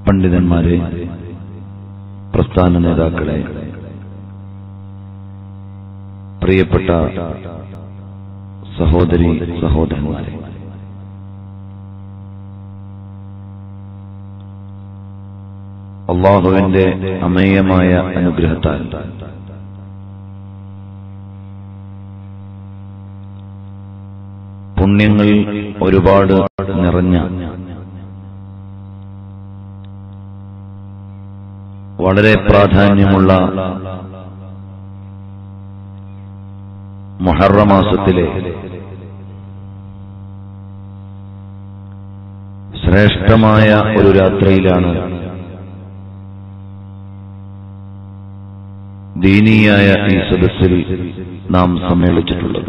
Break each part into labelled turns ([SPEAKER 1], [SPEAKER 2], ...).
[SPEAKER 1] പണ്ഡിതന്മാരെ പ്രസ്ഥാന നേതാക്കളെ പ്രിയപ്പെട്ട സഹോദരി സഹോദരന്മാരെ അള്ളാഹുവിന്റെ അമേയമായ അനുഗ്രഹത്താൽ പുണ്യങ്ങൾ ഒരുപാട് നിറഞ്ഞ വളരെ പ്രാധാന്യമുള്ള മൊഹറമാസത്തിലെ ശ്രേഷ്ഠമായ ഒരു രാത്രിയിലാണ് ദീനീയായ ഈ സദസ്സിൽ നാം സമ്മേളിച്ചിട്ടുള്ളത്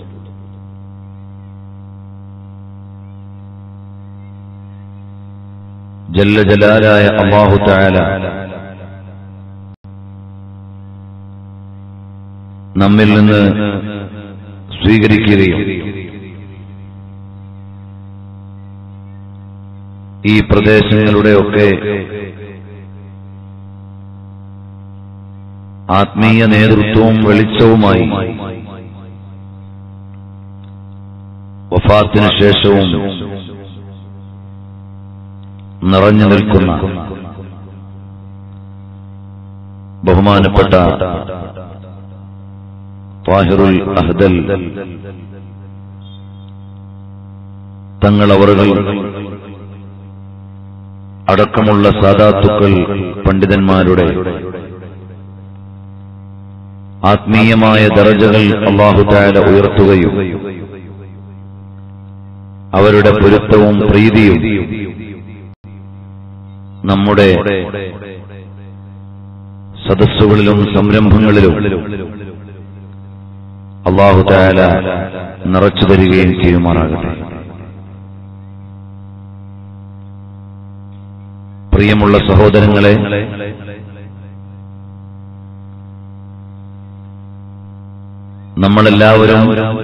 [SPEAKER 1] ജല്ല ജലാലായ അള്ളാഹു താല നമ്മിൽ നിന്ന് സ്വീകരിക്കുകയും ഈ പ്രദേശങ്ങളുടെയൊക്കെ ആത്മീയ നേതൃത്വവും വെളിച്ചവുമായി വഫാത്തിന് ശേഷവും നിറഞ്ഞു നിൽക്കുന്ന ബഹുമാനപ്പെട്ട താഹിറുൽ അഹ്ദൽ തങ്ങളവറുകൾ അടക്കമുള്ള സാധാത്തുക്കൾ പണ്ഡിതന്മാരുടെ ആത്മീയമായ ദറജകൾ അള്ളാഹു താല ഉയർത്തുകയും അവരുടെ പൊരുത്തവും പ്രീതിയും നമ്മുടെ സദസ്സുകളിലും സംരംഭങ്ങളിലും അള്ളാഹു താല നിറച്ചു തരികയും ചെയ്യുമാറാകട്ടെ പ്രിയമുള്ള സഹോദരങ്ങളെ നമ്മളെല്ലാവരും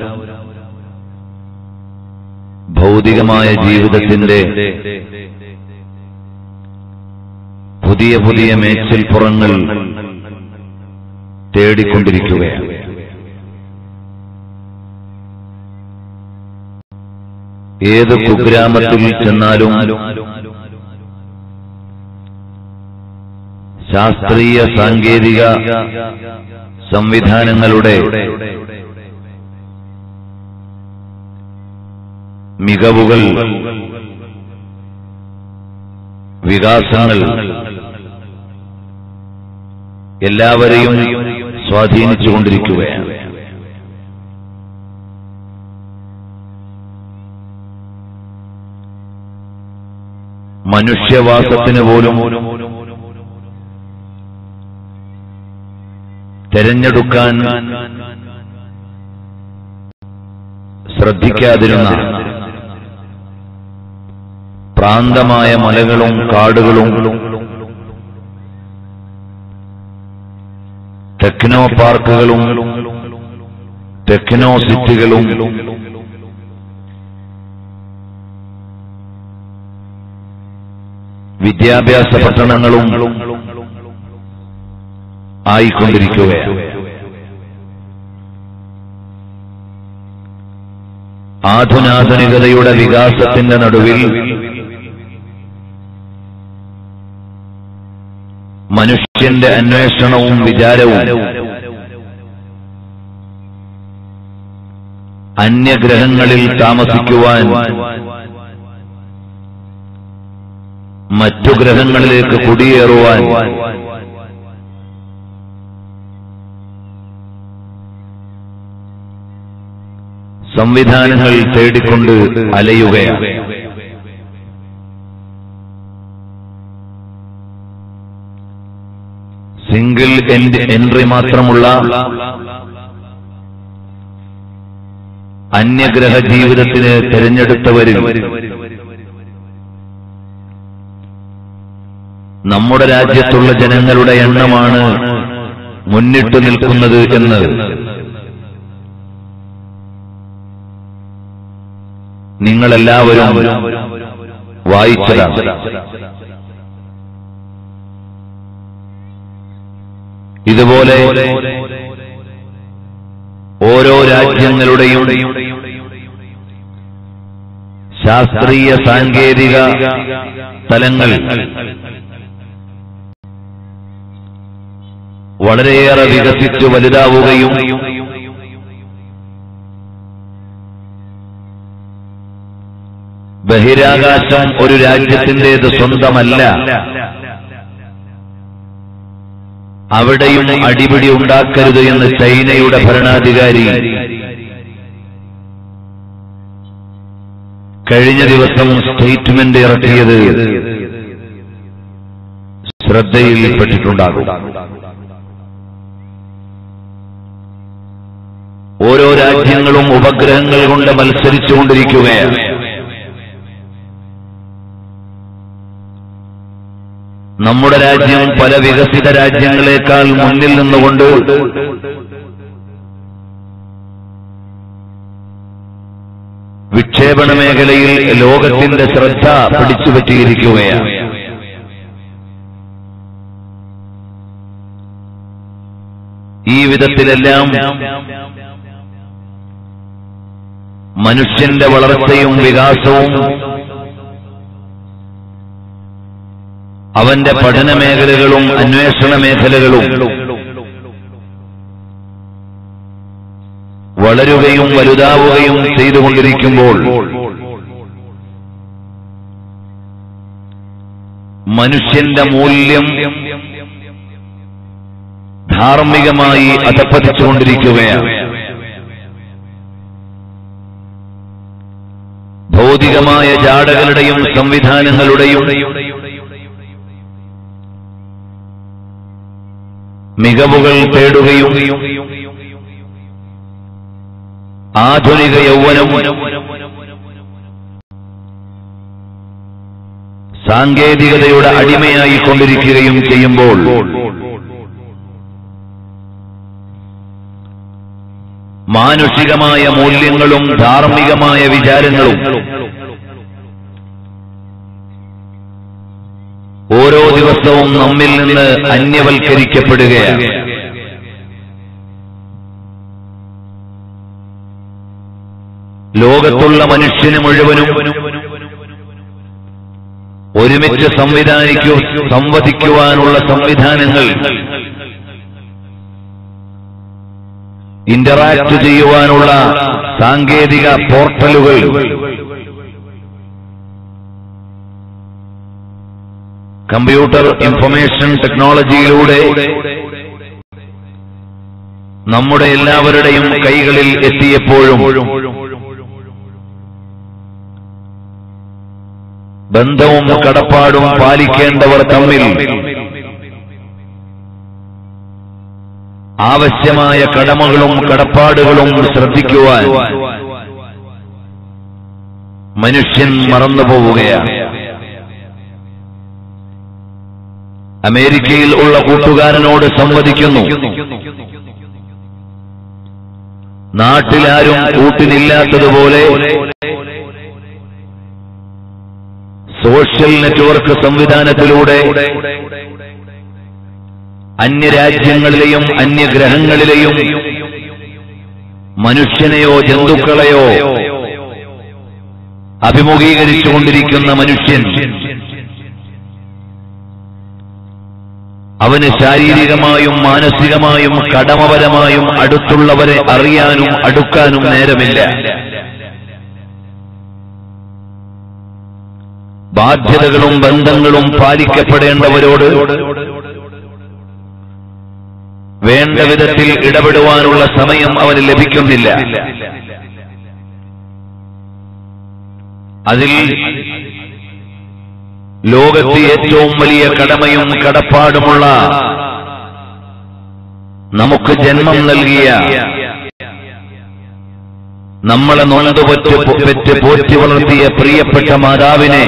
[SPEAKER 1] ഭൗതികമായ ജീവിതത്തിന്റെ പുതിയ പുതിയ മേച്ചിൽപ്പുറങ്ങൾ തേടിക്കൊണ്ടിരിക്കുകയാണ് ഏത് കുഗ്രാമത്തിൽ ചെന്നാലും ശാസ്ത്രീയ സാങ്കേതിക സംവിധാനങ്ങളുടെ മികവുകൾ വികാസങ്ങൾ എല്ലാവരെയും സ്വാധീനിച്ചുകൊണ്ടിരിക്കുകയാണ് മനുഷ്യവാസത്തിന് പോലും തെരഞ്ഞെടുക്കാൻ ശ്രദ്ധിക്കാതിരുന്ന പ്രാന്തമായ മലകളും കാടുകളും ടെക്നോ പാർക്കുകളും ടെക്നോ സിറ്റികളും വിദ്യാഭ്യാസ പട്ടണങ്ങളും ആയിക്കൊണ്ടിരിക്കുകയാണ് ആധുനാധുനികതയുടെ വികാസത്തിന്റെ നടുവിൽ മനുഷ്യന്റെ അന്വേഷണവും വിചാരവും അന്യഗ്രഹങ്ങളിൽ താമസിക്കുവാൻ മറ്റു ഗ്രഹങ്ങളിലേക്ക് കുടിയേറുവാൻ സംവിധാനങ്ങൾ തേടിക്കൊണ്ട് അലയുകയാണ് സിംഗിൾ എൻട്രി മാത്രമുള്ള അന്യഗ്രഹ ജീവിതത്തിന് തിരഞ്ഞെടുത്തവരിൽ നമ്മുടെ രാജ്യത്തുള്ള ജനങ്ങളുടെ എണ്ണമാണ് മുന്നിട്ട് നിൽക്കുന്നത് എന്ന് നിങ്ങളെല്ലാവരും വായിച്ചതാണ് ഇതുപോലെ ഓരോ രാജ്യങ്ങളുടെയും ശാസ്ത്രീയ സാങ്കേതിക തലങ്ങൾ വളരെയേറെ വികസിച്ചു വലുതാവുകയും ബഹിരാകാശം ഒരു രാജ്യത്തിന്റേത് സ്വന്തമല്ല അവിടെയും അടിപിടി ഉണ്ടാക്കരുത് എന്ന് ചൈനയുടെ ഭരണാധികാരി കഴിഞ്ഞ ദിവസം സ്റ്റേറ്റ്മെന്റ് ഇറക്കിയത് ശ്രദ്ധയിൽപ്പെട്ടിട്ടുണ്ടാകും ഓരോ രാജ്യങ്ങളും ഉപഗ്രഹങ്ങൾ കൊണ്ട് മത്സരിച്ചുകൊണ്ടിരിക്കുകയാണ് നമ്മുടെ രാജ്യം പല വികസിത രാജ്യങ്ങളെക്കാൾ മുന്നിൽ നിന്നുകൊണ്ട് വിക്ഷേപണ മേഖലയിൽ ലോകത്തിന്റെ ശ്രദ്ധ പിടിച്ചുപറ്റിയിരിക്കുകയാണ് ഈ വിധത്തിലെല്ലാം മനുഷ്യന്റെ വളർച്ചയും വികാസവും അവന്റെ പഠന മേഖലകളും അന്വേഷണ മേഖലകളും വളരുകയും വലുതാവുകയും ചെയ്തുകൊണ്ടിരിക്കുമ്പോൾ മനുഷ്യന്റെ മൂല്യം ധാർമ്മികമായി അധപ്പതിച്ചുകൊണ്ടിരിക്കുകയാണ് ഭൗതികമായ ജാടകളുടെയും സംവിധാനങ്ങളുടെയും മികവുകൾ തേടുകയും ആധുനിക യൗവനം സാങ്കേതികതയുടെ അടിമയായി കൊണ്ടിരിക്കുകയും ചെയ്യുമ്പോൾ മാനുഷികമായ മൂല്യങ്ങളും ധാർമ്മികമായ വിചാരങ്ങളും ഓരോ ദിവസവും നമ്മിൽ നിന്ന് അന്യവൽക്കരിക്കപ്പെടുകയാണ് ലോകത്തുള്ള മനുഷ്യന് മുഴുവനും ഒരുമിച്ച് സംവിധാനിക്കു സംവദിക്കുവാനുള്ള സംവിധാനങ്ങൾ ഇന്ററാക്ട് ചെയ്യുവാനുള്ള സാങ്കേതിക പോർട്ടലുകൾ കമ്പ്യൂട്ടർ ഇൻഫർമേഷൻ ടെക്നോളജിയിലൂടെ നമ്മുടെ എല്ലാവരുടെയും കൈകളിൽ എത്തിയപ്പോഴും ബന്ധവും കടപ്പാടും പാലിക്കേണ്ടവർ തമ്മിൽ ആവശ്യമായ കടമകളും കടപ്പാടുകളും ശ്രദ്ധിക്കുവാൻ മനുഷ്യൻ മറന്നുപോവുകയാണ് അമേരിക്കയിൽ ഉള്ള കൂട്ടുകാരനോട് സംവദിക്കുന്നു നാട്ടിലാരും കൂട്ടിനില്ലാത്തതുപോലെ സോഷ്യൽ നെറ്റ്വർക്ക് സംവിധാനത്തിലൂടെ അന്യരാജ്യങ്ങളിലെയും അന്യഗ്രഹങ്ങളിലെയും മനുഷ്യനെയോ ജന്തുക്കളെയോ അഭിമുഖീകരിച്ചുകൊണ്ടിരിക്കുന്ന മനുഷ്യൻ അവന് ശാരീരികമായും മാനസികമായും കടമപരമായും അടുത്തുള്ളവരെ അറിയാനും അടുക്കാനും നേരമില്ല ബാധ്യതകളും ബന്ധങ്ങളും പാലിക്കപ്പെടേണ്ടവരോട് വേണ്ട വിധത്തിൽ ഇടപെടുവാനുള്ള സമയം അവന് ലഭിക്കുന്നില്ല അതിൽ ലോകത്ത് ഏറ്റവും വലിയ കടമയും കടപ്പാടുമുള്ള നമുക്ക് ജന്മം നൽകിയ നമ്മളെ നൊന്തുപറ്റ് പെറ്റ് പോറ്റി വളർത്തിയ പ്രിയപ്പെട്ട മാതാവിനെ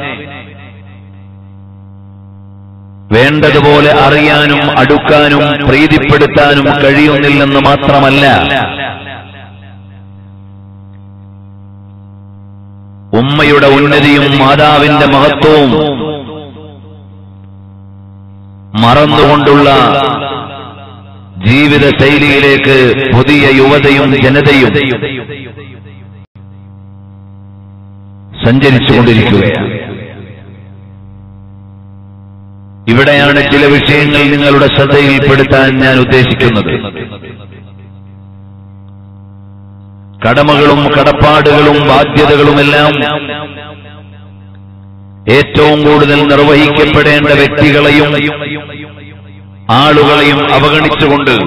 [SPEAKER 1] വേണ്ടതുപോലെ അറിയാനും അടുക്കാനും പ്രീതിപ്പെടുത്താനും കഴിയുന്നില്ലെന്ന് മാത്രമല്ല ഉമ്മയുടെ ഉന്നതിയും മാതാവിന്റെ മഹത്വവും മറന്നുകൊണ്ടുള്ള ജീവിത ശൈലിയിലേക്ക് പുതിയ യുവതയും ജനതയും സഞ്ചരിച്ചുകൊണ്ടിരിക്കുകയാണ് ഇവിടെയാണ് ചില വിഷയങ്ങൾ നിങ്ങളുടെ ശ്രദ്ധയിൽപ്പെടുത്താൻ ഞാൻ ഉദ്ദേശിക്കുന്നത് കടമകളും കടപ്പാടുകളും ബാധ്യതകളുമെല്ലാം ഏറ്റവും കൂടുതൽ നിർവഹിക്കപ്പെടേണ്ട വ്യക്തികളെയും ആളുകളെയും അവഗണിച്ചുകൊണ്ട്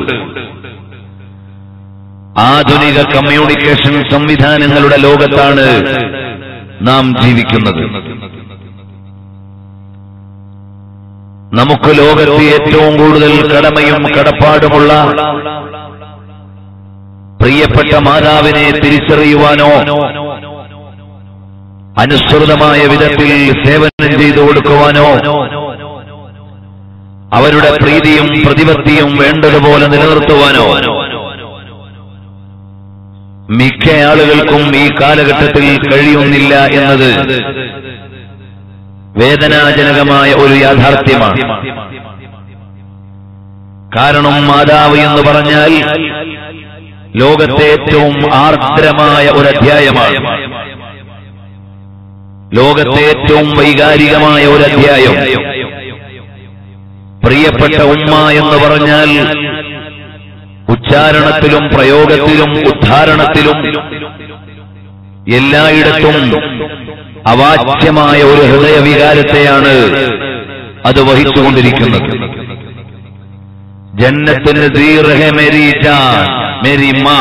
[SPEAKER 1] ആധുനിക കമ്മ്യൂണിക്കേഷൻ സംവിധാനങ്ങളുടെ ലോകത്താണ് നാം ജീവിക്കുന്നത് നമുക്ക് ലോകത്ത് ഏറ്റവും കൂടുതൽ കടമയും കടപ്പാടുമുള്ള പ്രിയപ്പെട്ട മാതാവിനെ തിരിച്ചറിയുവാനോ അനുസൃതമായ വിധത്തിൽ സേവനം ചെയ്തു കൊടുക്കുവാനോ അവരുടെ പ്രീതിയും പ്രതിപത്തിയും വേണ്ടതുപോലെ നിലനിർത്തുവാനോ മിക്ക ആളുകൾക്കും ഈ കാലഘട്ടത്തിൽ കഴിയുന്നില്ല എന്നത് വേദനാജനകമായ ഒരു യാഥാർത്ഥ്യമാണ് കാരണം മാതാവ് എന്ന് പറഞ്ഞാൽ ലോകത്തെ ഏറ്റവും ആർദ്രമായ ഒരു അധ്യായമാണ് ലോകത്തെ ഏറ്റവും വൈകാരികമായ ഒരു അധ്യായം പ്രിയപ്പെട്ട ഉമ്മ എന്ന് പറഞ്ഞാൽ ഉച്ചാരണത്തിലും പ്രയോഗത്തിലും ഉദ്ധാരണത്തിലും എല്ലായിടത്തും അവാച്യമായ ഒരു ഹൃദയവികാരത്തെയാണ് അത് വഹിച്ചുകൊണ്ടിരിക്കുന്നത് ജന്നത്തിന് മേരി ജാൻ मेरी माँ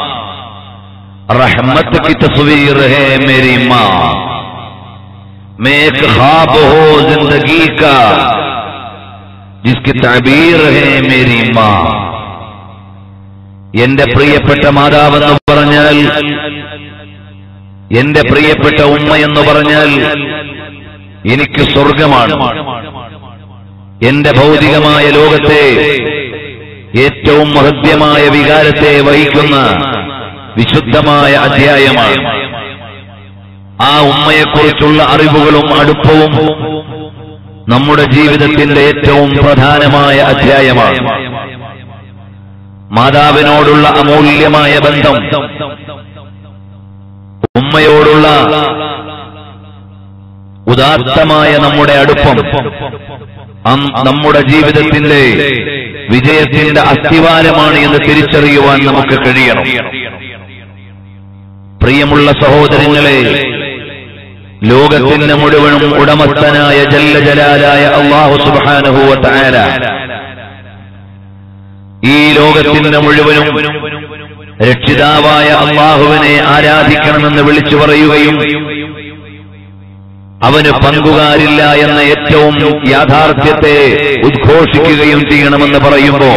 [SPEAKER 1] रहमत की तस्वीर है मेरी माँ मैं एक ख्वाब हो जिंदगी का जिसकी ताबीर है मेरी माँ എന്റെ പ്രിയപ്പെട്ട മാതാവെന്ന് പറഞ്ഞാൽ എന്റെ പ്രിയപ്പെട്ട ഉമ്മ എന്ന് പറഞ്ഞാൽ എനിക്ക് സ്വർഗമാണ് എന്റെ ഭൗതികമായ ലോകത്തെ ഏറ്റവും മഹത്യമായ വികാരത്തെ വഹിക്കുന്ന വിശുദ്ധമായ അധ്യായമാണ് ആ ഉമ്മയെക്കുറിച്ചുള്ള അറിവുകളും അടുപ്പവും നമ്മുടെ ജീവിതത്തിന്റെ ഏറ്റവും പ്രധാനമായ അധ്യായമാണ് മാതാവിനോടുള്ള അമൂല്യമായ ബന്ധം ഉമ്മയോടുള്ള ഉദാത്തമായ നമ്മുടെ അടുപ്പം അം- നമ്മുടെ ജീവിതത്തിന്റെ വിജയത്തിന്റെ അസ്ഥിവാരമാണ് എന്ന് തിരിച്ചറിയുവാൻ നമുക്ക് കഴിയണം പ്രിയമുള്ള സഹോദരങ്ങളെ ലോകത്തിന്റെ മുഴുവനും ഉടമസ്ഥനായ ജല്ല ജലാലായ അള്ളാഹു സുബാനഹുവ താര ഈ ലോകത്തിന്റെ മുഴുവനും രക്ഷിതാവായ അള്ളാഹുവിനെ ആരാധിക്കണമെന്ന് വിളിച്ചു പറയുകയും അവന് പങ്കുകാരില്ല എന്ന ഏറ്റവും യാഥാർത്ഥ്യത്തെ ഉദ്ഘോഷിക്കുകയും ചെയ്യണമെന്ന് പറയുമ്പോ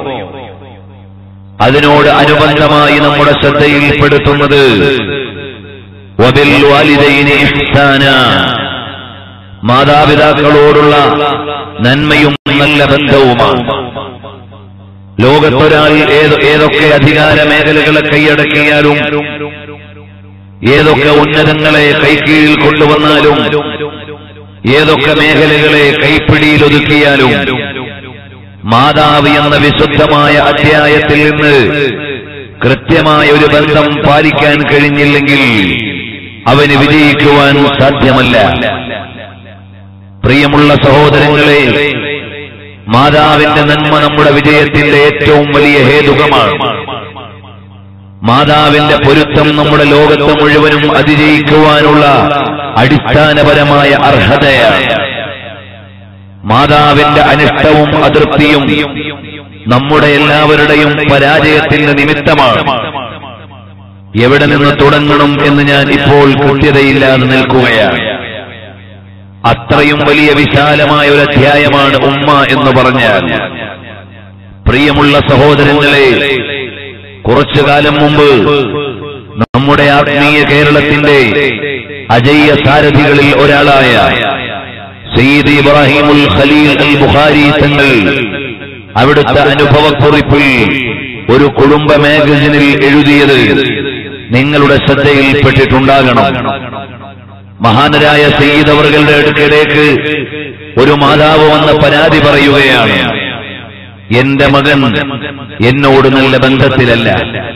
[SPEAKER 1] അതിനോട് അനുബന്ധമായി നമ്മുടെ ശ്രദ്ധയിൽപ്പെടുത്തുന്നത് വബിൽ വാലിദൈനി ഇഹ്സാന മാതാപിതാക്കളോടുള്ള നന്മയും നല്ല ബന്ധവുമാണ് ലോകത്തൊരാൾ ഏത് ഏതൊക്കെ അധികാര മേഖലകളെ കൈയടക്കിയാലും ഏതൊക്കെ ഉന്നതങ്ങളെ കൈക്കീഴിൽ കൊണ്ടുവന്നാലും ഏതൊക്കെ മേഖലകളെ കൈപ്പിടിയിൽ ഒതുക്കിയാലും മാതാവ് എന്ന വിശുദ്ധമായ അധ്യായത്തിൽ നിന്ന് കൃത്യമായ ഒരു ബന്ധം പാലിക്കാൻ കഴിഞ്ഞില്ലെങ്കിൽ അവന് വിജയിക്കുവാൻ സാധ്യമല്ല പ്രിയമുള്ള സഹോദരങ്ങളെ മാതാവിന്റെ നന്മ നമ്മുടെ വിജയത്തിന്റെ ഏറ്റവും വലിയ ഹേതുകമാണ് മാതാവിന്റെ പൊരുത്തം നമ്മുടെ ലോകത്ത് മുഴുവനും അതിജയിക്കുവാനുള്ള അടിസ്ഥാനപരമായ അർഹതയാണ് മാതാവിന്റെ അനിഷ്ടവും അതൃപ്തിയും നമ്മുടെ എല്ലാവരുടെയും പരാജയത്തിന്റെ നിമിത്തമാണ് എവിടെ നിന്ന് തുടങ്ങണം എന്ന് ഞാൻ ഇപ്പോൾ കൃത്യതയില്ലാതെ നിൽക്കുകയാണ് അത്രയും വലിയ വിശാലമായ ഒരു അധ്യായമാണ് ഉമ്മ എന്ന് പറഞ്ഞാൽ പ്രിയമുള്ള സഹോദരങ്ങളെ കുറച്ചു കാലം മുമ്പ് നമ്മുടെ ആത്മീയ കേരളത്തിന്റെ അജയ്യ സാരഥികളിൽ ഒരാളായ സയ്യിദ് ഇബ്രാഹിമുൽ ഖലീൽ അൽ ബുഖാരി തങ്ങൾ അവിടുത്തെ അനുഭവക്കുറിപ്പിൽ ഒരു കുടുംബ മാഗസിനിൽ എഴുതിയത് നിങ്ങളുടെ ശ്രദ്ധയിൽപ്പെട്ടിട്ടുണ്ടാകണം മഹാനരായ സയ്യിദ് അവറുകളുടെ അടുക്കിലേക്ക് ഒരു മാതാവ് വന്ന് പരാതി പറയുകയാണ് എന്റെ മകൻ എന്നോട് നല്ല ബന്ധത്തിലല്ല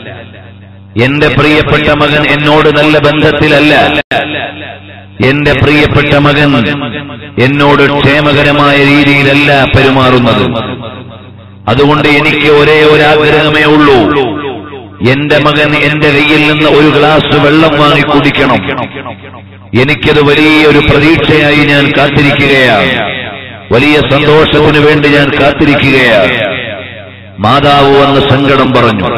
[SPEAKER 1] എന്റെ പ്രിയപ്പെട്ട മകൻ എന്നോട് നല്ല ബന്ധത്തിലല്ല എന്റെ പ്രിയപ്പെട്ട മകൻ എന്നോട് ക്ഷേമകരമായ രീതിയിലല്ല പെരുമാറുന്നത് അതുകൊണ്ട് എനിക്ക് ഒരേ ഒരാഗ്രഹമേ ഉള്ളൂ എന്റെ മകൻ എന്റെ കയ്യിൽ നിന്ന് ഒരു ഗ്ലാസ് വെള്ളം വാങ്ങി കുടിക്കണം എനിക്കത് വലിയൊരു പ്രതീക്ഷയായി ഞാൻ കാത്തിരിക്കുകയാണ് വലിയ സന്തോഷത്തിനു വേണ്ടി ഞാൻ കാത്തിരിക്കുകയാണ് മാതാവ് വന്ന് സങ്കടം പറഞ്ഞു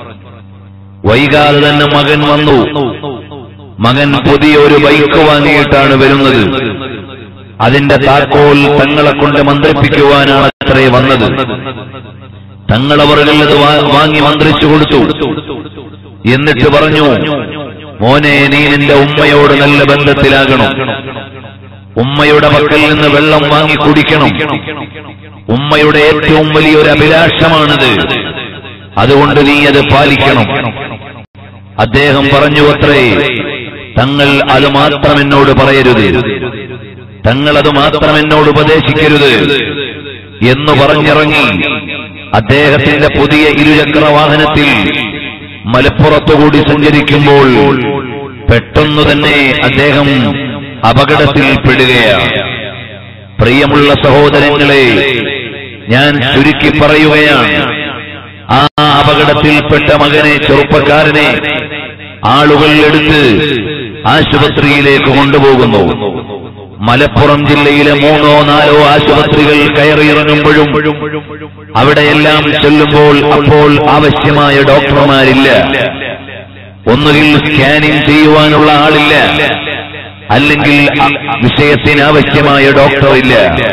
[SPEAKER 1] വൈകാതെ തന്നെ മകൻ വന്നു മകൻ പുതിയൊരു ബൈക്ക് വാങ്ങിയിട്ടാണ് വരുന്നത് അതിന്റെ താക്കോൽ തങ്ങളെ കൊണ്ട് മന്ത്രിപ്പിക്കുവാനാണ് അത്രേ വന്നത് തങ്ങളവറുകൾ അത് വാ- വാങ്ങി മന്ത്രിച്ചു കൊടുത്തു എന്നിട്ട് പറഞ്ഞു മോനെ നീ നിന്റെ ഉമ്മയോട് നല്ല ബന്ധത്തിലാകണം ഉമ്മയുടെ പക്കൽ നിന്ന് വെള്ളം വാങ്ങി കുടിക്കണം ഉമ്മയുടെ ഏറ്റവും വലിയൊരു അഭിലാഷമാണിത് അതുകൊണ്ട് നീ അത് പാലിക്കണം അദ്ദേഹം പറഞ്ഞു അത്രേ തങ്ങൾ അത് മാത്രം എന്നോട് പറയരുത് തങ്ങൾ അത് മാത്രം എന്നോട് ഉപദേശിക്കരുത് എന്ന് പറഞ്ഞിറങ്ങി അദ്ദേഹത്തിന്റെ പുതിയ ഇരുചക്ര വാഹനത്തിൽ മലപ്പുറത്തുകൂടി സഞ്ചരിക്കുമ്പോൾ പെട്ടെന്നു തന്നെ അദ്ദേഹം അപകടത്തിൽ പെടുകയാണ് പ്രിയമുള്ള സഹോദരങ്ങളെ ഞാൻ ചുരുക്കി പറയുകയാണ് ആ അപകടത്തിൽപ്പെട്ട മകനെ ചെറുപ്പക്കാരനെ ആളുകൾ എടുത്ത് ആശുപത്രിയിലേക്ക് കൊണ്ടുപോകുന്നു മലപ്പുറം ജില്ലയിലെ മൂന്നോ നാലോ ആശുപത്രികൾ കയറിയിറങ്ങുമ്പോഴും അവിടെയെല്ലാം ചെല്ലുമ്പോൾ അപ്പോൾ ആവശ്യമായ ഡോക്ടർമാരില്ല ഒന്നുകിൽ സ്കാനിംഗ് ചെയ്യുവാനുള്ള ആളില്ല അല്ലെങ്കിൽ അ- വിഷയത്തിന് ആവശ്യമായ ഡോക്ടർ ഇല്ല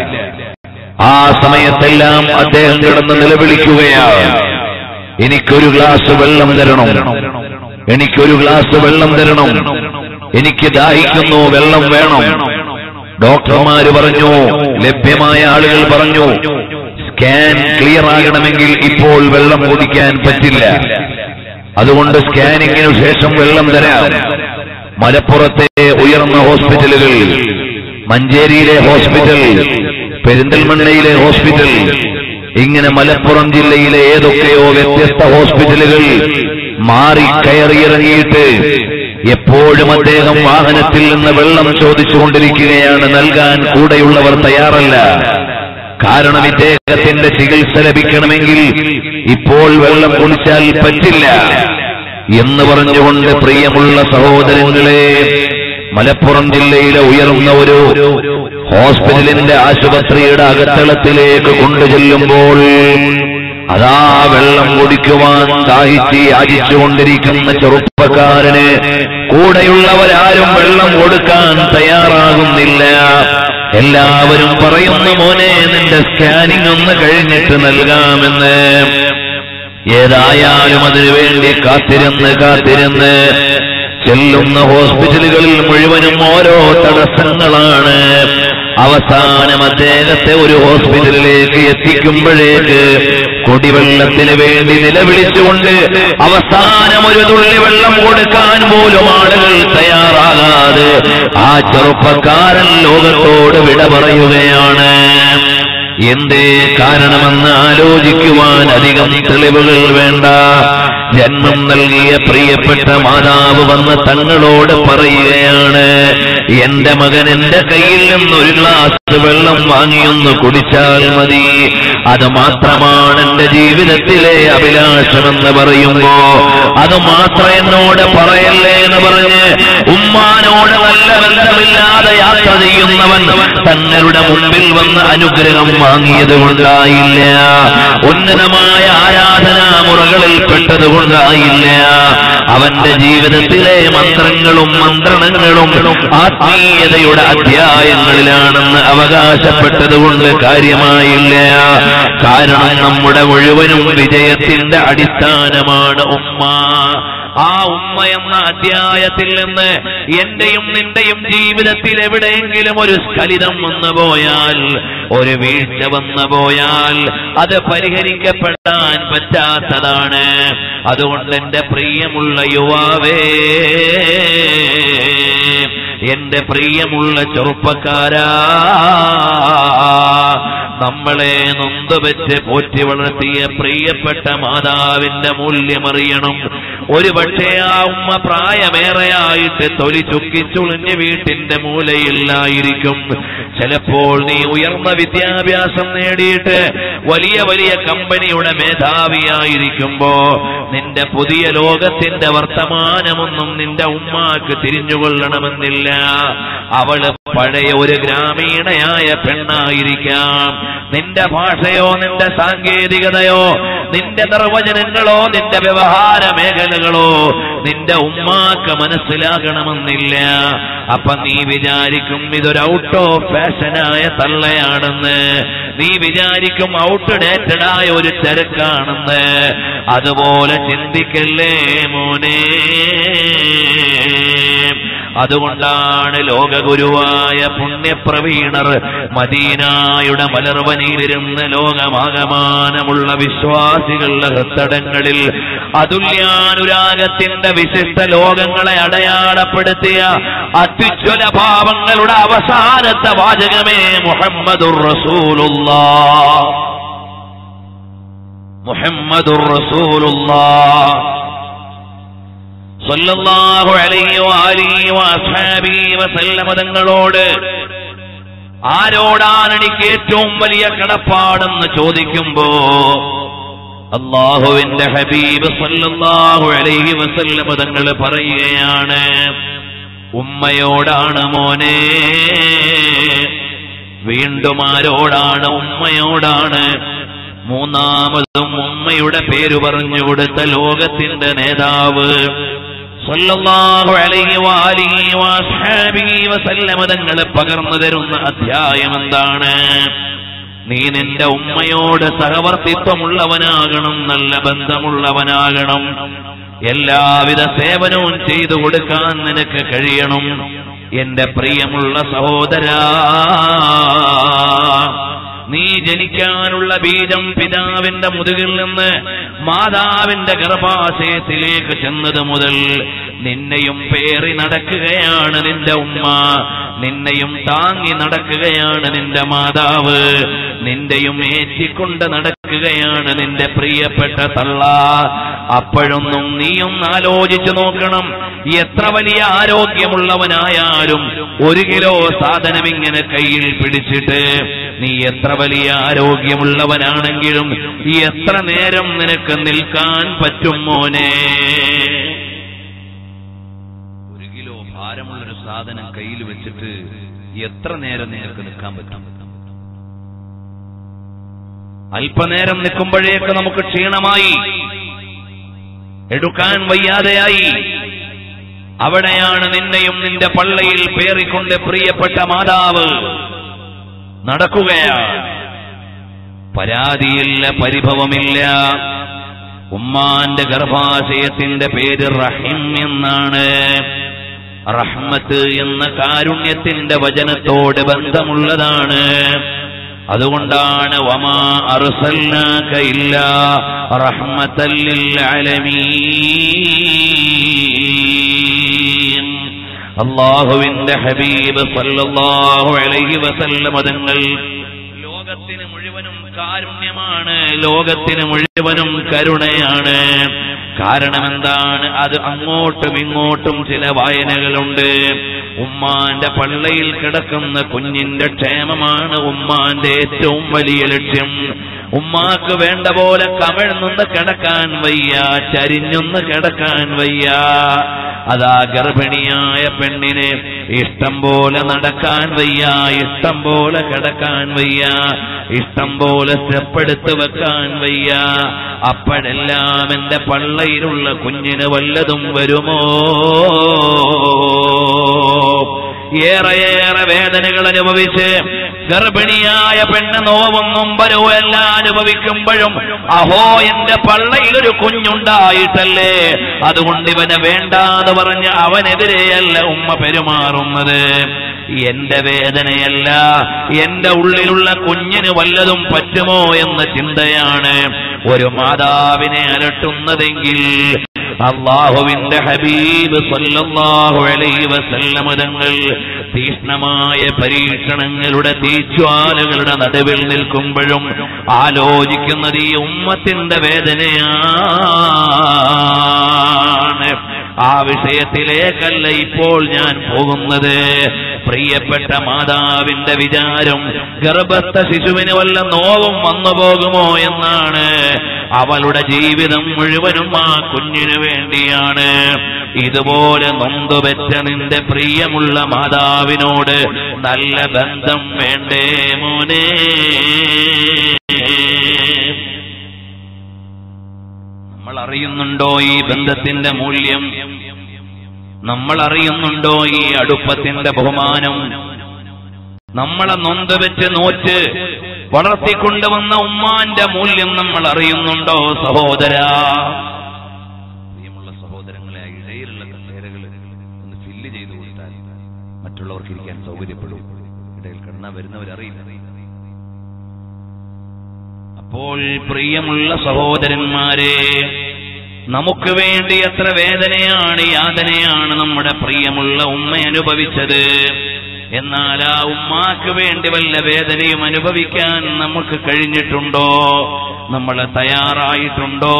[SPEAKER 1] ആ സമയത്തെല്ലാം അദ്ദേഹം കിടന്ന് നിലവിളിക്കുകയാണ് എനിക്കൊരു ഗ്ലാസ് വെള്ളം തരണം എനിക്കൊരു ഗ്ലാസ് വെള്ളം തരണം എനിക്ക് ദാഹിക്കുന്നു വെള്ളം വേണം ഡോക്ടർമാര് പറഞ്ഞു ലഭ്യമായ ആളുകൾ പറഞ്ഞു സ്കാൻ ക്ലിയർ ആകണമെങ്കിൽ ഇപ്പോൾ വെള്ളം കുടിക്കാൻ പറ്റില്ല അതുകൊണ്ട് സ്കാനിങ്ങിനു ശേഷം വെള്ളം തരാം മലപ്പുറത്തെ ഉയർന്ന ഹോസ്പിറ്റലുകൾ മഞ്ചേരിയിലെ ഹോസ്പിറ്റൽ പെരിന്തൽമണ്ണയിലെ ഹോസ്പിറ്റൽ ഇങ്ങനെ മലപ്പുറം ജില്ലയിലെ ഏതൊക്കെയോ വ്യത്യസ്ത ഹോസ്പിറ്റലുകൾ മാറി കയറിയിറങ്ങിയിട്ട് എപ്പോഴും അദ്ദേഹം വാഹനത്തിൽ നിന്ന് വെള്ളം ചോദിച്ചുകൊണ്ടിരിക്കുകയാണ് നൽകാൻ കൂടെയുള്ളവർ തയ്യാറല്ല കാരണം ഇദ്ദേഹത്തിന്റെ ചികിത്സ ലഭിക്കണമെങ്കിൽ ഇപ്പോൾ വെള്ളം കുടിച്ചാൽ പറ്റില്ല എന്ന് പറഞ്ഞുകൊണ്ട് പ്രിയമുള്ള സഹോദരങ്ങളെ മലപ്പുറം ജില്ലയിലെ ഉയർന്ന ഒരു ഹോസ്പിറ്റലിന്റെ ആശുപത്രിയുടെ അകത്തളത്തിലേക്ക് കൊണ്ടുചെല്ലുമ്പോൾ അതാ വെള്ളം കുടിക്കുവാൻ ദാഹിച്ച് യാചിച്ചുകൊണ്ടിരിക്കുന്ന ചെറുപ്പക്കാരന് കൂടെയുള്ളവരാരും വെള്ളം കൊടുക്കാൻ തയ്യാറാകുന്നില്ല എല്ലാവരും പറയുന്നു മോനെ നിന്റെ സ്കാനിംഗ് ഒന്ന് കഴിഞ്ഞിട്ട് നൽകാമെന്ന് ഏതായാലും അതിനു വേണ്ടി കാത്തിരുന്ന് കാത്തിരുന്ന് ചെല്ലുന്ന ഹോസ്പിറ്റലുകളിൽ മുഴുവനും ഓരോ തടസ്സങ്ങളാണ് അവസാനം അദ്ദേഹത്തെ ഒരു ഹോസ്പിറ്റലിലേക്ക് എത്തിക്കുമ്പോഴേക്ക് കുടിവെള്ളത്തിന് വേണ്ടി നിലവിളിച്ചുകൊണ്ട് അവസാനം ഒരു തുള്ളി വെള്ളം കൊടുക്കാൻ പോലും ആളുകൾ തയ്യാറാകാതെ ആ ചെറുപ്പക്കാരൻ ലോകത്തോട് വിട പറയുകയാണ് എന്തേ കാരണമെന്ന് ആലോചിക്കുവാൻ അധികം തെളിവുകൾ വേണ്ട ജന്മം നൽകിയ പ്രിയപ്പെട്ട മാതാവ് വന്ന് തങ്ങളോട് പറയുകയാണ് എന്റെ മകൻ എന്റെ കയ്യിൽ നിന്ന് ഒരു ഗ്ലാസ് വെള്ളം വാങ്ങിയൊന്ന് കുടിച്ചാൽ മതി അത് മാത്രമാണ് എന്റെ ജീവിതത്തിലെ അഭിലാഷമെന്ന് പറയുമ്പോ അത് മാത്രം എന്നോട് പറയല്ലേ എന്ന് പറഞ്ഞ് ഉമ്മാനോട് നല്ല ബന്ധമില്ലാതെ യാത്ര ചെയ്യുന്നവൻ തങ്ങളുടെ മുമ്പിൽ വന്ന് അനുഗ്രഹം വാങ്ങിയത് കൊണ്ടായില്ല ഉന്നതമായ ആരാധനാ മുറകളിൽ പെട്ടത് കൊണ്ടായില്ല അവന്റെ ജീവിതത്തിലെ മന്ത്രങ്ങളും മന്ത്രണങ്ങളും ആത്മീയതയുടെ അധ്യായങ്ങളിലാണെന്ന് അവകാശപ്പെട്ടത് കൊണ്ട് കാര്യമായില്ല കാരണം നമ്മുടെ മുഴുവനും വിജയത്തിന്റെ അടിസ്ഥാനമാണ് ഉമ്മ ആ ഉമ്മ എന്ന അധ്യായത്തിൽ നിന്ന് എന്റെയും നിന്റെയും ജീവിതത്തിൽ എവിടെയെങ്കിലും ഒരു സ്ഖലിതം വന്നു പോയാൽ ഒരു വീഴ്ച വന്നു പോയാൽ അത് പരിഹരിക്കപ്പെടാൻ പറ്റാത്തതാണ് അതുകൊണ്ട് എന്റെ പ്രിയമുള്ള യുവാവേ എന്റെ പ്രിയമുള്ള ചെറുപ്പക്കാരാ നമ്മളെ നൊന്തുവെച്ച് പോറ്റി വളർത്തിയ പ്രിയപ്പെട്ട മാതാവിന്റെ മൂല്യമറിയണം ഒരു പക്ഷേ ആ ഉമ്മ പ്രായമേറെയായിട്ട് തൊലി ചുക്കിച്ചുളിഞ്ഞ് വീട്ടിന്റെ മൂലയിലായിരിക്കും ചിലപ്പോൾ നീ ഉയർന്ന വിദ്യാഭ്യാസം നേടിയിട്ട് വലിയ വലിയ കമ്പനിയുടെ മേധാവിയായിരിക്കുമ്പോ നിന്റെ പുതിയ ലോകത്തിന്റെ വർത്തമാനമൊന്നും നിന്റെ ഉമ്മാക്ക് തിരിഞ്ഞുകൊള്ളണമെന്നില്ല അവള് പഴയ ഒരു ഗ്രാമീണയായ പെണ്ണായിരിക്കാം നിന്റെ ഭാഷയോ നിന്റെ സാങ്കേതികതയോ നിന്റെ നിർവചനങ്ങളോ നിന്റെ വ്യവഹാര മേഖലകളോ നിന്റെ ഉമ്മാക്ക് മനസ്സിലാകണമെന്നില്ല അപ്പൊ നീ വിചാരിക്കും ഇതൊരു ഔട്ട് ഓഫ് ഫാഷനായ തള്ളയാണെന്ന് നീ വിചാരിക്കും ഔട്ട് ഡേറ്റഡ് ആയ ഒരു തിരക്കാണെന്ന് അതുപോലെ ചിന്തിക്കല്ലേ മോനെ അതുകൊണ്ടാണ് ലോകഗുരുവായ പുണ്യപ്രവീണർ മദീനായുടെ മലർവനിയിലിരുന്ന് ലോകമാകമാനമുള്ള വിശ്വാസികളുടെ ഹൃത്തടങ്ങളിൽ അതുല്യാനുരാഗത്തിന്റെ വിശിഷ്ട ലോകങ്ങളെ അടയാളപ്പെടുത്തിയ അത്യുജ്വല ഭാവങ്ങളുടെ അവസാനത്തെ വാചകമേ മുഹമ്മദുർ റസൂലുള്ള മുഹമ്മദുർ റസൂലുള്ള സല്ലല്ലാഹു അലൈഹി വആലിഹി വഅസ്ഹാബിഹി വസല്ലമ തങ്ങളോട് ആരോടാണ് എനിക്ക് ഏറ്റവും വലിയ കടപ്പാടെന്ന് ചോദിക്കുമ്പോ അള്ളാഹുവിന്റെ ഹബീബ് സല്ലല്ലാഹു അലൈഹി വസല്ലമ തങ്ങൾ പറയുകയാണ് ഉമ്മയോടാണ് മോനെ വീണ്ടും ആരോടാണ് ഉമ്മയോടാണ് മൂന്നാമതും ഉമ്മയുടെ പേര് പറഞ്ഞു കൊടുത്ത ലോകത്തിന്റെ നേതാവ് സല്ലല്ലാഹു അലൈഹി വആലിഹി വഅസ്ഹാബിഹി വസല്ലമ തങ്ങൾ പകർന്നു തരുന്ന അധ്യായം എന്താണ് നീ നിന്റെ ഉമ്മയോട് സഹവർത്തിത്വമുള്ളവനാകണം നല്ല ബന്ധമുള്ളവനാകണം എല്ലാവിധ സേവനവും ചെയ്തു കൊടുക്കാൻ നിനക്ക് കഴിയണം എന്റെ പ്രിയമുള്ള സഹോദരാ നീ ജനിക്കാനുള്ള ബീജം പിതാവിന്റെ മുതുകിൽ നിന്ന് മാതാവിന്റെ ഗർഭാശയത്തിലേക്ക് ചെന്നത് മുതൽ നിന്നെയും പേറി നടക്കുകയാണ് നിന്റെ ഉമ്മ നിന്നെയും താങ്ങി നടക്കുകയാണ് നിന്റെ മാതാവ് നിന്റെയും ഏറ്റിക്കൊണ്ട് നടക്കുകയാണ് നിന്റെ പ്രിയപ്പെട്ട തള്ള അപ്പോഴൊന്നും നീയും ആലോചിച്ചു നോക്കണം എത്ര വലിയ ആരോഗ്യമുള്ളവനായാലും ഒരു കിലോ സാധനം ഇങ്ങനെ കയ്യിൽ പിടിച്ചിട്ട് നീ എത്ര വലിയ ആരോഗ്യമുള്ളവനാണെങ്കിലും എത്ര നേരം നിനക്ക് നിൽക്കാൻ പറ്റും മോനെ ഒരു കിലോ ഭാരമുള്ളൊരു സാധനം കയ്യിൽ വെച്ചിട്ട് എത്ര നേരം നിങ്ങൾക്ക് നിൽക്കാൻ പറ്റും അല്പനേരം നിൽക്കുമ്പോഴേക്ക് നമുക്ക് ക്ഷീണമായി എടുക്കാൻ വയ്യാതെയായി അവിടെയാണ് നിന്നെയും നിന്റെ പള്ളയിൽ പേറിക്കൊണ്ട് പ്രിയപ്പെട്ട മാതാവ് നടക്കുകയാണ് പരാതിയില്ല പരിഭവമില്ല ഉമ്മാന്റെ ഗർഭാശയത്തിന്റെ പേര് റഹിം എന്നാണ് റഹ്മത്ത് എന്ന കാരുണ്യത്തിന്റെ വചനത്തോട് ബന്ധമുള്ളതാണ് അതുകൊണ്ടാണ് വമാ അർസൽനാക ഇല്ലാ റഹ്മത്തൽ ലിൽ ആലമീൻ അള്ളാഹുവിന്റെ ഹബീബ് സല്ലല്ലാഹു അലൈഹി വസല്ലമ തങ്ങൾ ലോകത്തിന് മുഴുവനും കാരുണ്യമാണ് ലോകത്തിന് മുഴുവനും കരുണയാണ് കാരണം എന്താണ് അത് അങ്ങോട്ടും ഇങ്ങോട്ടും ചില വായനകളുണ്ട് ഉമ്മാന്റെ പള്ളയിൽ കിടക്കുന്ന കുഞ്ഞിന്റെ ക്ഷേമമാണ് ഉമ്മാന്റെ ഏറ്റവും വലിയ ലക്ഷ്യം ഉമ്മാക്ക് വേണ്ട പോലെ കമിഴ്ന്നൊന്ന് കിടക്കാൻ വയ്യ ചരിഞ്ഞൊന്ന് കിടക്കാൻ വയ്യ അതാ ഗർഭിണിയായ പെണ്ണിന് ഇഷ്ടം പോലെ നടക്കാൻ വയ്യ ഇഷ്ടം പോലെ കിടക്കാൻ വയ്യ ഇഷ്ടം പോലെ സ്റ്റെപ്പെടുത്ത് വെക്കാൻ വയ്യ അപ്പോഴെല്ലാം എന്റെ പള്ളയിലുള്ള കുഞ്ഞിന് വല്ലതും വരുമോ ഏറെയേറെ വേദനകൾ അനുഭവിച്ച് ഗർഭിണിയായ പെണ്ണ് നോവും നൊമ്പരവും എല്ലാം അനുഭവിക്കുമ്പോഴും അഹോ എന്റെ പള്ളയിൽ ഒരു കുഞ്ഞുണ്ടായിട്ടല്ലേ അതുകൊണ്ട് ഇവനെ വേണ്ടാന്ന് പറഞ്ഞ് അവനെതിരെയല്ല ഉമ്മ പെരുമാറുന്നത് എന്റെ വേദനയല്ല എന്റെ ഉള്ളിലുള്ള കുഞ്ഞിന് വല്ലതും പറ്റുമോ എന്ന ചിന്തയാണ് ഒരു മാതാവിനെ അലട്ടുന്നതെങ്കിൽ അള്ളാഹുവിന്റെ ഹബീബ് സല്ലല്ലാഹു അലൈഹി വസല്ലമ തങ്ങൾ തീക്ഷ്ണമായ പരീക്ഷണങ്ങളുടെ തീജ്വാലകളുടെ നടുവിൽ നിൽക്കുമ്പോഴും ആലോചിക്കുന്നത് ഈ ഉമ്മത്തിന്റെ വേദനയാണ് ആ വിഷയത്തിലേക്കല്ല ഇപ്പോൾ ഞാൻ പോകുന്നത് പ്രിയപ്പെട്ട മാതാവിന്റെ വിചാരം ഗർഭസ്ഥ ശിശുവിന് വല്ല നോവും വന്നു പോകുമോ എന്നാണ് അവളുടെ ജീവിതം മുഴുവനും ആ കുഞ്ഞിനു വേണ്ടിയാണ് ഇതുപോലെ നൊന്തുവെച്ച നിന്റെ പ്രിയമുള്ള മാതാവിനോട് നല്ല ബന്ധം വേണ്ടേ മോനെ നമ്മൾ അറിയുന്നുണ്ടോ ഈ ബന്ധത്തിന്റെ മൂല്യം നമ്മൾ അറിയുന്നുണ്ടോ ഈ അടുപ്പത്തിന്റെ ബഹുമാനം നമ്മളെ നൊന്ത് വെച്ച് നോറ്റ് വളർത്തിക്കൊണ്ടുവന്ന ഉമ്മാന്റെ മൂല്യം നമ്മൾ അറിയുന്നുണ്ടോ സഹോദര പ്രിയമുള്ള സഹോദരങ്ങളെ ആ ഇടയിലുള്ള കസേരകൾ ഒന്ന് ഫില്ല് ചെയ്തു കൊടുത്താൽ മറ്റുള്ളവർക്ക് ഇരിക്കാൻ സൗകര്യപ്പെടും ഇടയിൽ കിടന്നാ വരുന്നവരറിയില്ല അപ്പോൾ പ്രിയമുള്ള സഹോദരന്മാരെ നമുക്ക് വേണ്ടി എത്ര വേദനയാണ് യാതനയാണ് നമ്മുടെ പ്രിയമുള്ള ഉമ്മ അനുഭവിച്ചത് എന്നാൽ ആ ഉമ്മാക്ക് വേണ്ടി വല്ല വേദനയും അനുഭവിക്കാൻ നമുക്ക് കഴിഞ്ഞിട്ടുണ്ടോ നമ്മൾ തയ്യാറായിട്ടുണ്ടോ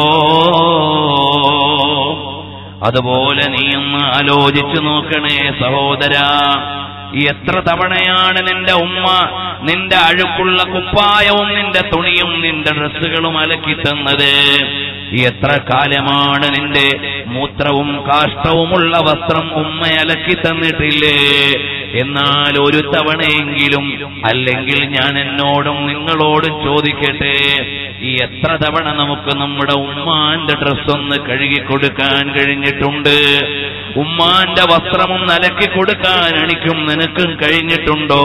[SPEAKER 1] അതുപോലെ നീ ഒന്ന് ആലോചിച്ചു നോക്കണേ സഹോദര എത്ര തവണയാണ് നിന്റെ ഉമ്മ നിന്റെ അഴുക്കുള്ള കുപ്പായവും നിന്റെ തുണിയും നിന്റെ ഡ്രസ്സുകളും അലക്കി തന്നത് എത്ര കാലമാണ് നിന്റെ മൂത്രവും കാഷ്ടവുമുള്ള വസ്ത്രം ഉമ്മ അലക്കി തന്നിട്ടില്ലേ എന്നാൽ ഒരു തവണയെങ്കിലും അല്ലെങ്കിൽ ഞാൻ എന്നോടും നിങ്ങളോടും ചോദിക്കട്ടെ ഈ എത്ര തവണ നമുക്ക് നമ്മുടെ ഉമ്മാന്റെ ഡ്രസ് ഒന്ന് കഴുകി കൊടുക്കാൻ കഴിഞ്ഞിട്ടുണ്ട് ഉമ്മാന്റെ വസ്ത്രവും നലക്കി കൊടുക്കാൻ എനിക്കും നിനക്കും കഴിഞ്ഞിട്ടുണ്ടോ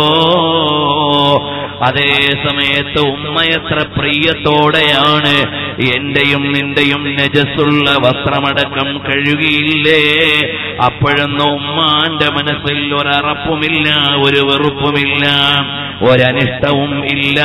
[SPEAKER 1] അതേ സമയത്ത് ഉമ്മ എത്ര പ്രിയത്തോടെയാണ് എന്റെയും നിന്റെയും നജസ്സുള്ള വസ്ത്രമടക്കം കഴുകിയില്ലേ അപ്പോഴൊന്നും ഉമ്മാന്റെ മനസ്സിൽ ഒരറപ്പുമില്ല ഒരു വെറുപ്പുമില്ല ഒരനിഷ്ടവും ഇല്ല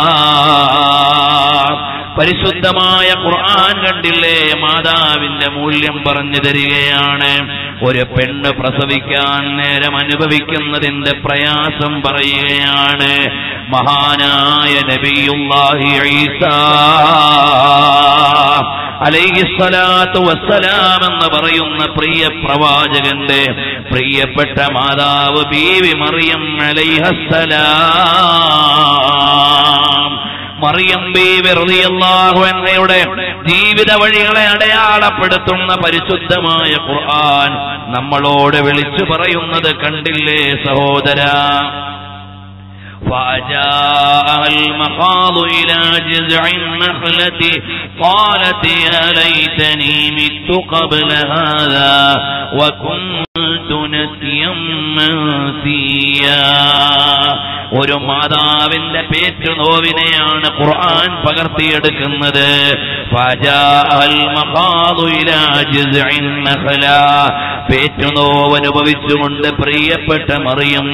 [SPEAKER 1] പരിശുദ്ധമായ ഖുർആൻ കണ്ടില്ലേ മാതാവിന്റെ മൂല്യം പറഞ്ഞു തരികയാണ് ഒരു പെണ്ണ് പ്രസവിക്കാൻ നേരം അനുഭവിക്കുന്നതിന്റെ പ്രയാസം പറയുകയാണ് മഹാനായ നബിയുല്ലാഹി ഈസാ അലൈഹിസ്സലാത്തു വസ്സലാം എന്ന് പറയുന്ന പ്രിയ പ്രവാചകന്റെ പ്രിയപ്പെട്ട മാതാവ് ബീവി മറിയം അലൈഹസ്സലാം മറിയം ബീവി റളിയല്ലാഹു അൻഹയുടെ ജീവിത വഴികളെ അടയാളപ്പെടുത്തുന്ന പരിശുദ്ധമായ ഖുർആൻ നമ്മളോട് വിളിച്ചു പറയുന്നത് കണ്ടില്ലേ സഹോദര فجاء المخاض إلى جذع النخلة قالت يا ليتني مت قبل هذا وكنت نسيا منسيا ഒരു മാതാവിന്റെ പേറ്റുനോവിനെയാണ് ഖുർആൻ പകർത്തിയെടുക്കുന്നത് ഫജാഅൽ മഖാദു ഇലാ ജിസ്ഇൻ നഖല പേറ്റുനോവ് അനുഭവിച്ചുകൊണ്ട് പ്രിയപ്പെട്ട മറിയം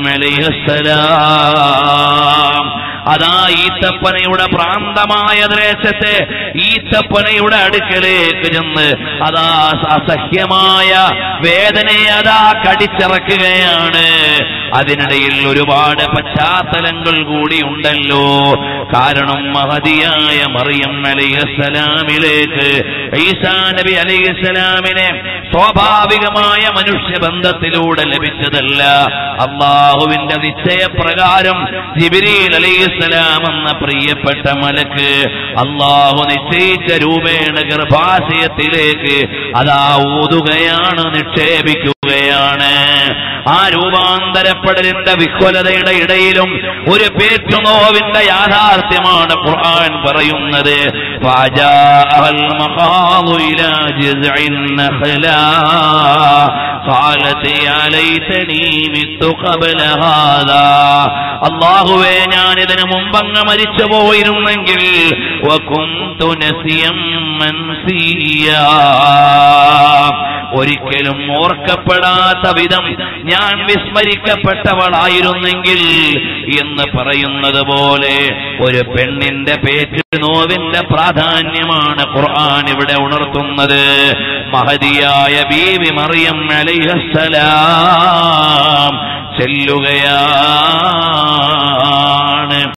[SPEAKER 1] അലൈഹിസ്സലാം അതാ ഈത്തപ്പനയുടെ പ്രാന്തമായ ദേശത്തെ ഈത്തപ്പനയുടെ അടുക്കലേക്ക് ചെന്ന് അതാ അസഹ്യമായ വേദനയെ അതാ കടിച്ചിറക്കുകയാണ് അതിനിടയിൽ ഒരുപാട് പശ്ചാത്തലങ്ങൾ കൂടി ഉണ്ടല്ലോ കാരണം മഹതിയായ മറിയം അലൈഹിസ്സലാമിലേക്ക് ഈസാ നബി അലൈഹിസ്സലാമിനെ സ്വാഭാവികമായ മനുഷ്യബന്ധത്തിലൂടെ ലഭിച്ചതല്ല അള്ളാഹുവിന്റെ നിശ്ചയപ്രകാരം ജിബിരിൽ അലൈഹിസ്സലാം എന്ന പ്രിയപ്പെട്ട മലക്ക് അള്ളാഹു നിശ്ചയിച്ച രൂപേണ ഗർഭാശയത്തിലേക്ക് അതാ ഊതുകയാണ് നിക്ഷേപിക്കുകയാണ് ആ രൂപാന്തരപ്പെടലിന്റെ വിഹ്വലതയുടെ ഇടയിലും ഒരു പേറ്റുനോവിന്റെ യാഥാർത്ഥ്യമാണ് ഖുർആൻ പറയുന്നത് فجاء المخاض إلى جذع النخلة قالت يا ليتني مت قبل هذا അള്ളാഹുവേ ഞാൻ ഇതിനു മുമ്പങ്ങ് മരിച്ചു പോയിരുന്നെങ്കിൽ വകുന്തു നസിയം منسيا ഒരിക്കലും ഓർക്കപ്പെടാത്ത വിധം ഞാൻ വിസ്മരിക്കപ്പെട്ടവളായിരുന്നെങ്കിൽ എന്ന് പറയുന്നത് പോലെ ഒരു പെണ്ണിന്റെ പേറ്റ് നോവിന്റെ പ്രാധാന്യമാണ് ഖുർആൻ ഇവിടെ ഉണർത്തുന്നത് മഹതിയായ ബീവി മറിയം അലൈഹസ്സലാം ചെല്ലുകയാ